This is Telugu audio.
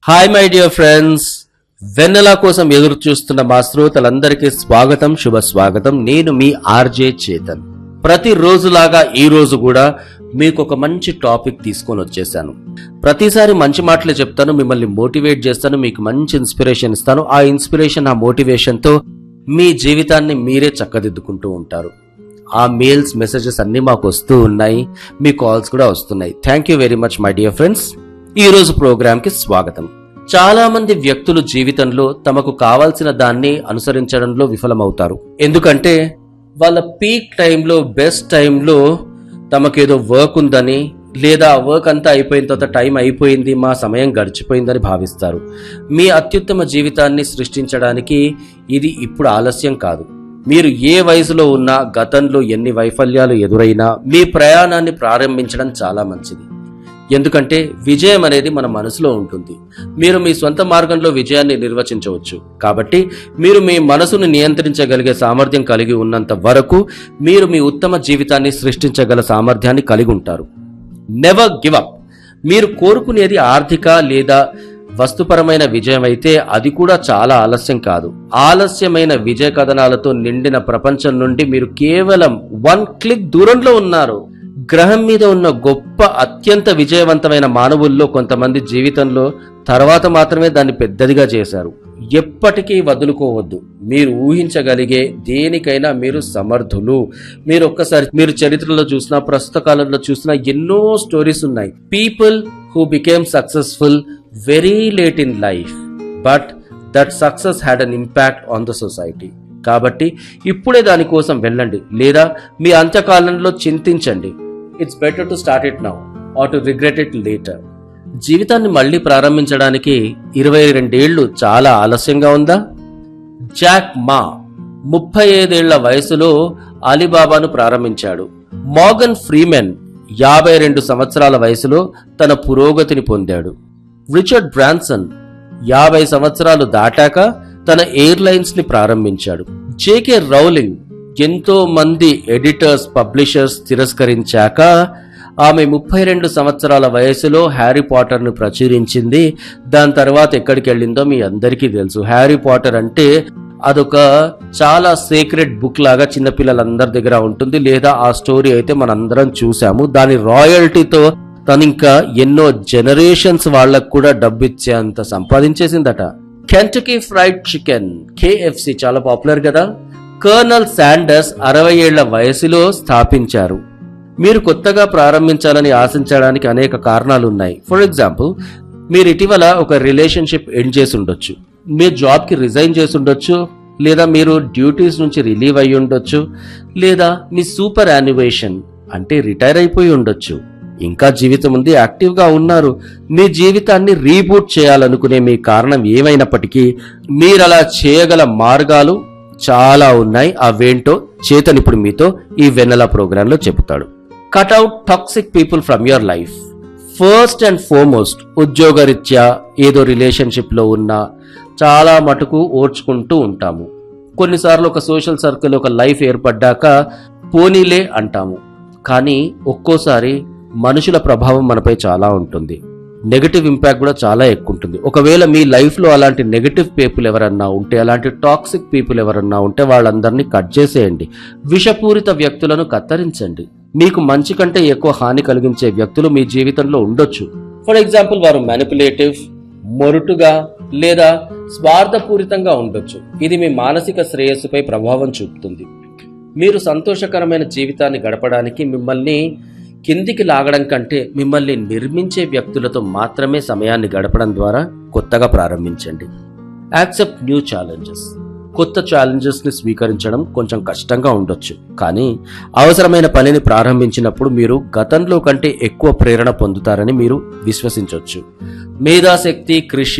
hi my dear friends Vennela కోసం ఎదురు చూస్తున్న మా శ్రోతలందరికీ స్వాగతం శుభ స్వాగతం నేను మీ ఆర్జే చేతన్ ప్రతి రోజులాగా ఈ రోజు కూడా మీకు ఒక మంచి టాపిక్ తీసుకొని వచ్చేసాను ప్రతిసారి మంచి మాటలే చెప్తాను మిమ్మల్ని మోటివేట్ చేస్తాను మీకు మంచి ఇన్స్పిరేషన్ ఇస్తాను ఆ ఇన్స్పిరేషన్ ఆ మోటివేషన్తో మీ జీవితాన్ని మీరే చక్కదిద్దుకుంటూ ఉంటారు ఆ మెయిల్స్ మెసేజెస్ అన్ని మాకు వస్తూ ఉన్నాయి మీ కాల్స్ కూడా వస్తున్నాయి thank you very much my dear friends ఈ రోజు ప్రోగ్రామ్ కి స్వాగతం చాలా మంది వ్యక్తులు జీవితంలో తమకు కావాల్సిన దాన్ని అనుసరించడంలో విఫలమవుతారు ఎందుకంటే వాళ్ళ పీక్ టైంలో బెస్ట్ టైంలో తమకేదో వర్క్ ఉందని లేదా ఆ వర్క్ అంతా అయిపోయిన తర్వాత టైం అయిపోయింది మా సమయం గడిచిపోయిందని భావిస్తారు మీ అత్యుత్తమ జీవితాన్ని సృష్టించడానికి ఇది ఇప్పుడు ఆలస్యం కాదు మీరు ఏ వయసులో ఉన్నా గతంలో ఎన్ని వైఫల్యాలు ఎదురైనా మీ ప్రయాణాన్ని ప్రారంభించడం చాలా మంచిది ఎందుకంటే విజయం అనేది మన మనసులో ఉంటుంది మీరు మీ సొంత మార్గంలో విజయాన్ని నిర్వచించవచ్చు కాబట్టి మీరు మీ మనసును నియంత్రించగలిగే సామర్థ్యం కలిగి ఉన్నంత వరకు మీరు మీ ఉత్తమ జీవితాన్ని సృష్టించగల సామర్థ్యాన్ని కలిగి ఉంటారు నెవర్ గివ్ అప్ మీరు కోరుకునేది ఆర్థిక లేదా వస్తుపరమైన విజయం అయితే అది కూడా చాలా ఆలస్యం కాదు ఆలస్యమైన విజయ కథనాలతో నిండిన ప్రపంచం నుండి మీరు కేవలం వన్ క్లిక్ దూరంలో ఉన్నారు గ్రహం మీద ఉన్న గొప్ప అత్యంత విజయవంతమైన మానవుల్లో కొంతమంది జీవితంలో తర్వాత మాత్రమే దాన్ని పెద్దదిగా చేశారు ఎప్పటికీ వదులుకోవద్దు మీరు ఊహించగలిగే దేనికైనా మీరు సమర్థులు మీరు ఒక్కసారి మీరు చరిత్రలో చూసినా ప్రస్తుత కాలంలో చూసినా ఎన్నో స్టోరీస్ ఉన్నాయి people who became successful very late in life but that success had an impact on the society కాబట్టి ఇప్పుడే దానికోసం వెళ్ళండి లేదా మీ అంత్యకాలంలో చింతించండి it's better to start it now or to regret it later జీవితాన్ని మళ్ళీ ప్రారంభించడానికి ఇరవై రెండేళ్లు చాలా ఆలస్యంగా ఉందా జాక్ మా ముప్పై ఐదేళ్ల వయసులో అలీబాబాను ప్రారంభించాడు మోగన్ ఫ్రీమెన్ యాభై రెండు సంవత్సరాల వయసులో తన పురోగతిని పొందాడు రిచర్డ్ బ్రాన్సన్ యాభై సంవత్సరాలు దాటాక తన ఎయిర్లైన్స్ ని ప్రారంభించాడు జేకే రౌలింగ్ ఎంతో మంది ఎడిటర్స్ పబ్లిషర్స్ తిరస్కరించాక ఆమె ముప్పై రెండు సంవత్సరాల వయసులో హ్యారీ పాటర్ ను ప్రచురించింది దాని తర్వాత ఎక్కడికి వెళ్ళిందో మీ అందరికీ తెలుసు హ్యారీ పాటర్ అంటే అదొక చాలా సీక్రెట్ బుక్ లాగా చిన్నపిల్లలందరి దగ్గర ఉంటుంది లేదా ఆ స్టోరీ అయితే మనందరం చూసాము దాని రాయల్టీతో తను ఇంకా ఎన్నో జనరేషన్స్ వాళ్ళకు కూడా డబ్బు ఇచ్చేంత సంపాదించేసిందట కెంటకీ ఫ్రైడ్ చికెన్ కేఎఫ్సి చాలా పాపులర్ కదా కర్నల్ శాండర్స్ అరవై ఏళ్ల వయసులో స్థాపించారు మీరు కొత్తగా ప్రారంభించాలని ఆశించడానికి అనేక కారణాలు ఉన్నాయి ఫర్ ఎగ్జాంపుల్ మీరు ఇటీవల ఒక రిలేషన్షిప్ ఎండ్ చేసి ఉండొచ్చు మీ జాబ్కి రిజైన్ చేసి ఉండొచ్చు లేదా మీరు డ్యూటీస్ నుంచి రిలీవ్ అయ్యి ఉండొచ్చు లేదా మీ సూపర్ యాన్యువేషన్ అంటే రిటైర్ అయిపోయి ఉండొచ్చు ఇంకా జీవితం ఉంది యాక్టివ్గా ఉన్నారు మీ జీవితాన్ని రీబూట్ చేయాలనుకునే మీ కారణం ఏమైనప్పటికీ మీరు అలా చేయగల మార్గాలు చాలా ఉన్నాయి అవేంటో చేతన్ ఇప్పుడు మీతో ఈ వెన్నెల ప్రోగ్రాంలో చెబుతాడు cut out toxic people from your life first and foremost ఉద్యోగరీత్యా ఏదో రిలేషన్షిప్లో ఉన్నా చాలా మటుకు ఓర్చుకుంటూ ఉంటాము కొన్నిసార్లు ఒక సోషల్ సర్కిల్ ఒక లైఫ్ ఏర్పడ్డాక పోనీలే అంటాము కానీ ఒక్కోసారి మనుషుల ప్రభావం మనపై చాలా ఉంటుంది నెగటివ్ ఇంపాక్ట్ కూడా చాలా ఎక్కువ ఉంటుంది ఒకవేళ మీ లైఫ్లో అలాంటి నెగటివ్ పీపుల్ ఎవరన్నా ఉంటే అలాంటి టాక్సిక్ పీపుల్ ఎవరన్నా ఉంటే వాళ్ళందరినీ కట్ చేసేయండి విషపూరిత వ్యక్తులను కత్తిరించండి మీకు మంచి కంటే ఎక్కువ హాని కలిగించే వ్యక్తులు మీ జీవితంలో ఉండొచ్చు ఫర్ ఎగ్జాంపుల్ వారు మ్యానిపులేటివ్ మొరుటుగా లేదా స్వార్థపూరితంగా ఉండొచ్చు ఇది మీ మానసిక శ్రేయస్సుపై ప్రభావం చూపుతుంది మీరు సంతోషకరమైన జీవితాన్ని గడపడానికి మిమ్మల్ని కిందికి లాగడం కంటే మిమ్మల్ని నిర్మించే వ్యక్తులతో మాత్రమే సమయాన్ని గడపడం ద్వారా కొత్తగా ప్రారంభించండి యాక్సెప్ట్ న్యూ ఛాలెంజెస్ కొత్త ఛాలెంజెస్ ని స్వీకరించడం కొంచెం కష్టంగా ఉండొచ్చు కానీ అవసరమైన పనిని ప్రారంభించినప్పుడు మీరు గతంలో కంటే ఎక్కువ ప్రేరణ పొందుతారని మీరు విశ్వసించవచ్చు మేధాశక్తి కృషి